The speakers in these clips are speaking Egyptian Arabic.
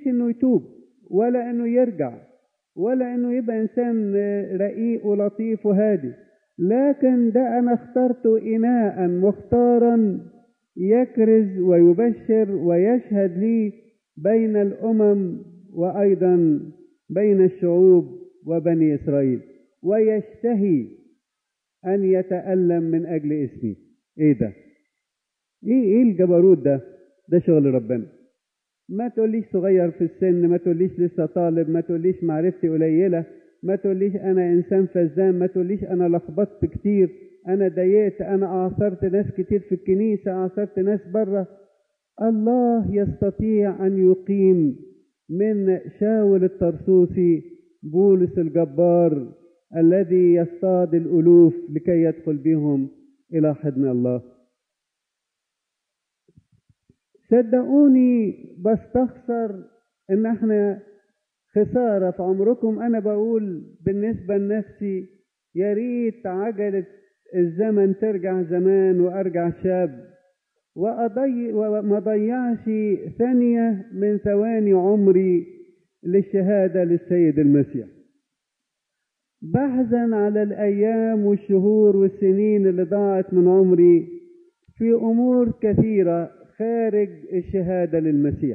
تجيش انه يتوب ولا انه يرجع ولا انه يبقى انسان رقيق ولطيف وهادي لكن ده انا اخترته اناء مختارا يكرز ويبشر ويشهد لي بين الامم وايضا بين الشعوب وبني اسرائيل ويشتهي ان يتالم من اجل اسمي ايه ده ايه ايه الجبروت ده ده شغل ربنا ما تقوليش صغير في السن ما تقوليش لسه طالب ما تقوليش معرفتي قليله ما تقوليش انا انسان فزان ما تقوليش انا لخبطت كتير انا ضايقت انا اعثرت ناس كتير في الكنيسه اعثرت ناس بره الله يستطيع ان يقيم من شاول الطرسوسي بولس الجبار الذي يصطاد الالوف لكي يدخل بهم الى حضن الله صدقوني بستخسر ان احنا خساره في عمركم انا بقول بالنسبه لنفسي يا ريت عجله الزمن ترجع زمان وارجع شاب وأضي وما ضيعش ثانيه من ثواني عمري للشهاده للسيد المسيح بحزن على الايام والشهور والسنين اللي ضاعت من عمري في امور كثيره خارج الشهاده للمسيح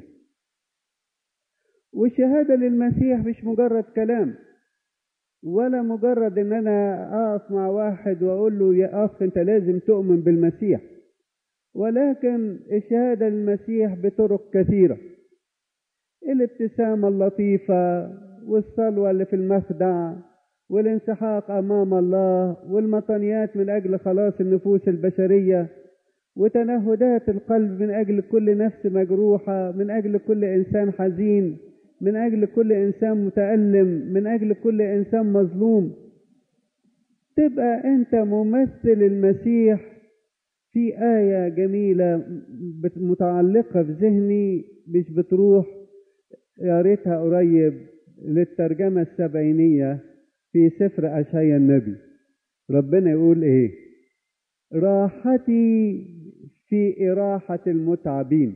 والشهاده للمسيح مش مجرد كلام ولا مجرد ان انا اقف مع واحد واقول له يا اخ انت لازم تؤمن بالمسيح ولكن الشهاده للمسيح بطرق كثيره الابتسامه اللطيفه والصلوه اللي في المخدع والانسحاق امام الله والمطنيات من اجل خلاص النفوس البشريه وتنهدات القلب من اجل كل نفس مجروحه من اجل كل انسان حزين من اجل كل انسان متالم من اجل كل انسان مظلوم تبقى انت ممثل المسيح في ايه جميله متعلقه في ذهني مش بتروح قريتها قريب للترجمه السبعينيه في سفر اشعيا النبي ربنا يقول ايه راحتي في إراحة المتعبين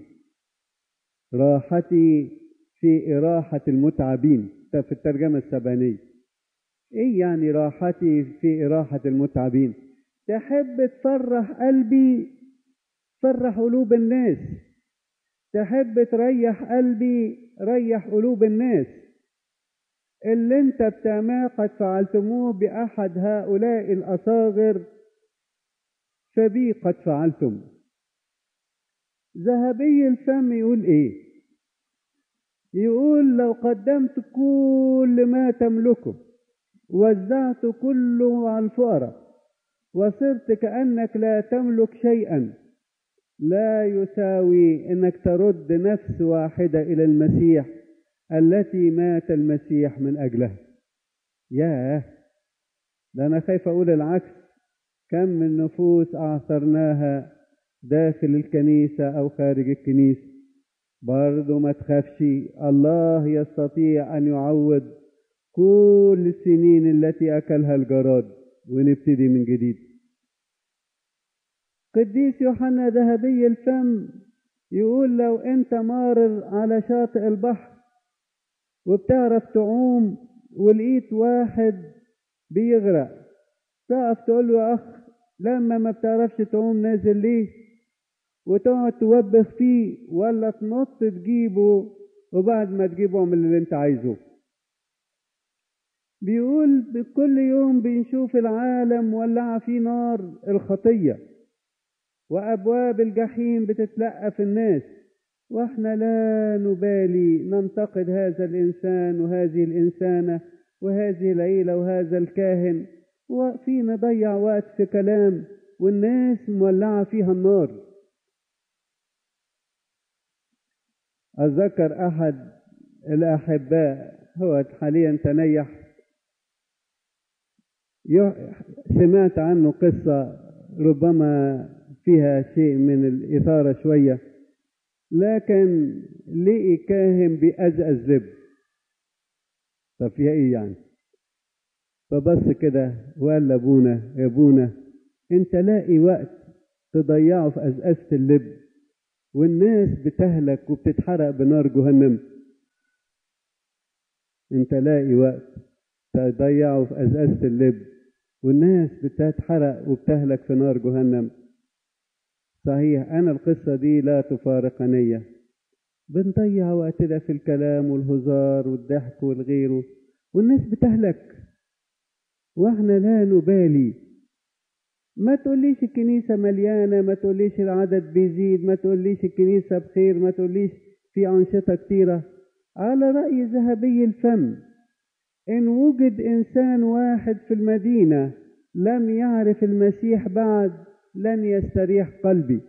راحتي في إراحة المتعبين في الترجمة السبانية إيه يعني راحتي في إراحة المتعبين تحب تفرح قلبي فرح قلوب الناس تحب تريح قلبي ريح قلوب الناس اللي انت بتعماه قد فعلتموه بأحد هؤلاء الأصاغر فبي قد فعلتم ذهبي الفم يقول ايه يقول لو قدمت كل ما تملكه وزعت كله على الفقراء وصرت كأنك لا تملك شيئا لا يساوي انك ترد نفس واحدة الى المسيح التي مات المسيح من اجلها ياه ده انا خايف اقول العكس كم من نفوس اعثرناها داخل الكنيسة أو خارج الكنيسة برضو ما تخافش الله يستطيع أن يعوض كل السنين التي أكلها الجراد ونبتدي من جديد قديس يوحنا ذهبي الفم يقول لو أنت مارر على شاطئ البحر وبتعرف تعوم ولقيت واحد بيغرق تقف تقول له يا أخ لما ما بتعرفش تعوم نازل ليه وتقعد توبخ فيه ولا تنط تجيبه وبعد ما تجيبه اعمل اللي انت عايزه بيقول بكل يوم بنشوف العالم ولع فيه نار الخطية وأبواب الجحيم بتتلقى في الناس واحنا لا نبالي ننتقد هذا الإنسان وهذه الإنسانة وهذه العيلة وهذا الكاهن وفي نضيع وقت في كلام والناس مولعة فيها النار أتذكر أحد الأحباء هو حاليا تنيح سمعت عنه قصة ربما فيها شيء من الإثارة شوية لكن لقي كاهن بيأزأز لب طب فيها إيه يعني فبص كده وقال لأبونا يا أبونا أنت لاقي وقت تضيعه في أزأزة اللب والناس بتهلك وبتتحرق بنار جهنم انت لاقي وقت تضيعه في أزازة اللب والناس بتتحرق وبتهلك في نار جهنم صحيح أنا القصة دي لا تفارقني بنضيع وقتنا في الكلام والهزار والضحك والغيره والناس بتهلك واحنا لا نبالي ما تقوليش الكنيسة مليانة ما تقوليش العدد بيزيد ما تقوليش الكنيسة بخير ما تقوليش في أنشطة كتيرة على رأي ذهبي الفم إن وجد إنسان واحد في المدينة لم يعرف المسيح بعد لن يستريح قلبي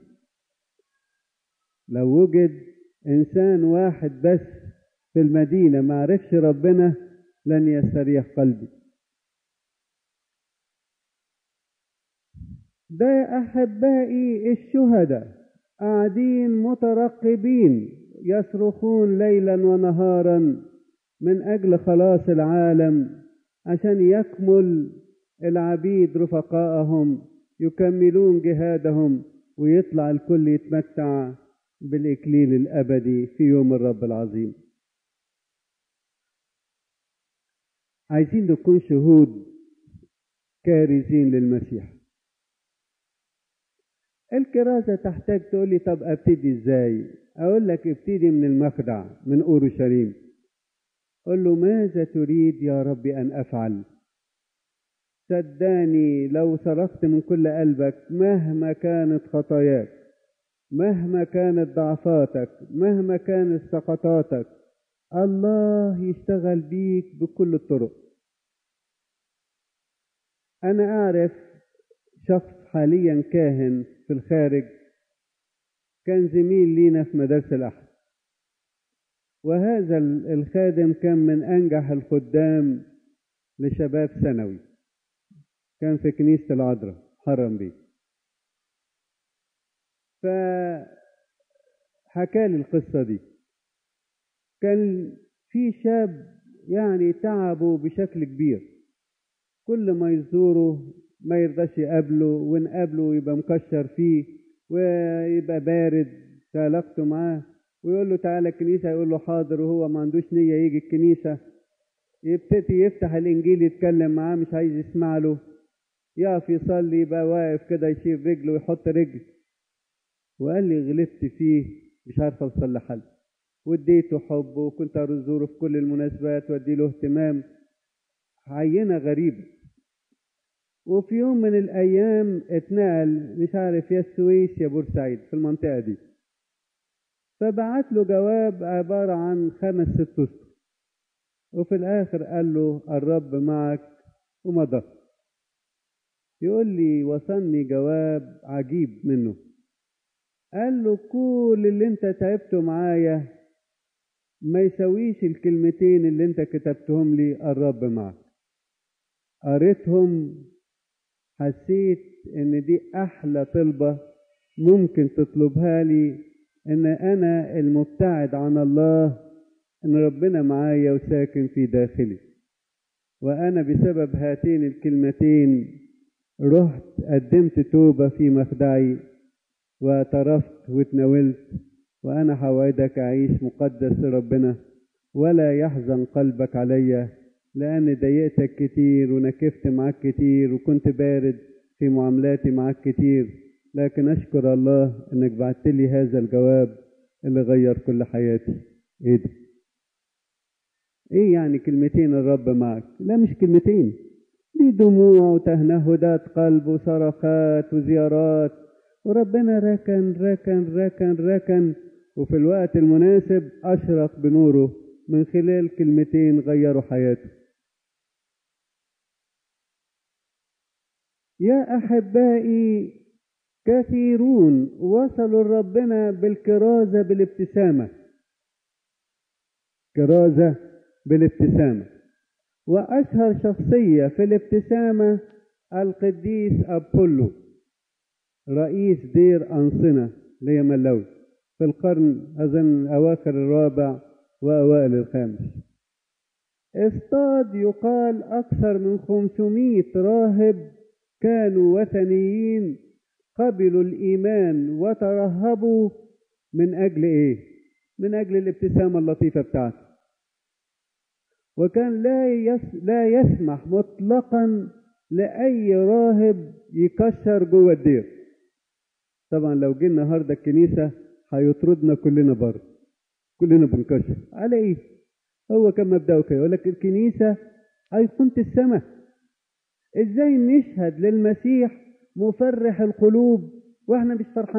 لو وجد إنسان واحد بس في المدينة ما عرفش ربنا لن يستريح قلبي ده أحبائي الشهداء قاعدين مترقبين يصرخون ليلا ونهارا من أجل خلاص العالم عشان يكمل العبيد رفقائهم يكملون جهادهم ويطلع الكل يتمتع بالإكليل الأبدي في يوم الرب العظيم عايزين نكون شهود كارزين للمسيح الكرازة تحتاج تقولي طب ابتدي ازاي اقول لك ابتدي من المخدع من اورشليم قل له ماذا تريد يا رب ان افعل صدقني لو صرخت من كل قلبك مهما كانت خطاياك مهما كانت ضعفاتك مهما كانت سقطاتك الله يشتغل بيك بكل الطرق انا اعرف شخص حاليا كاهن في الخارج كان زميل لينا في مدارس الأحد وهذا الخادم كان من أنجح الخدام لشباب ثانوي كان في كنيسة العذراء حرم بيه فحكى لي القصة دي كان في شاب يعني تعبه بشكل كبير كل ما يزوره ما يرضاش يقابله ونقابله يبقى مكشر فيه ويبقى بارد في علاقته معاه ويقول له تعالى الكنيسة يقول له حاضر وهو ما عندوش نية يجي الكنيسة يبتدي يفتح الإنجيل يتكلم معاه مش عايز يسمع له يقف يصلي يبقى واقف كده يشيل رجله ويحط رجل وقال لي غلطت فيه مش عارف أوصل لحل واديته حب وكنت أزوره في كل المناسبات وادي له اهتمام عينة غريبة وفي يوم من الأيام اتنقل مش عارف يا السويس يا بورسعيد في المنطقة دي فبعت له جواب عبارة عن خمس ست أسطر وفي الآخر قال له الرب معك ومضى يقول لي وصلني جواب عجيب منه قال له كل اللي انت تعبته معايا ما يسويش الكلمتين اللي انت كتبتهم لي الرب معك قريتهم حسيت ان دي احلى طلبة ممكن تطلبها لي ان انا المبتعد عن الله ان ربنا معايا وساكن في داخلي وانا بسبب هاتين الكلمتين رحت قدمت توبة في مخدعي واعترفت واتناولت وانا حوادك اعيش مقدس لربنا ولا يحزن قلبك عليّ لأن ضايقتك كتير ونكفت معاك كتير وكنت بارد في معاملاتي معاك كتير لكن أشكر الله إنك بعت لي هذا الجواب اللي غير كل حياتي إيه ده؟ إيه يعني كلمتين الرب معك؟ لا مش كلمتين دي دموع وتهنهدات قلب وصرخات وزيارات وربنا ركن ركن ركن ركن وفي الوقت المناسب أشرق بنوره من خلال كلمتين غيروا حياته يا احبائي كثيرون وصلوا لربنا بالكرازه بالابتسامه كرازه بالابتسامه واشهر شخصيه في الابتسامه القديس ابولو رئيس دير انصنه ليملوي في القرن اظن اواخر الرابع واوائل الخامس اصطاد يقال اكثر من 500 راهب كانوا وثنيين قبلوا الإيمان وترهبوا من أجل إيه؟ من أجل الابتسامة اللطيفة بتاعته وكان لا يس لا يسمح مطلقا لأي راهب يكسر جوه الدير طبعا لو جه النهارده الكنيسة هيطردنا كلنا بره كلنا بنكسر على ايه هو كان مبدأه كده يقول لك الكنيسة أيقونة السماء ازاي نشهد للمسيح مفرح القلوب واحنا مش فرحانين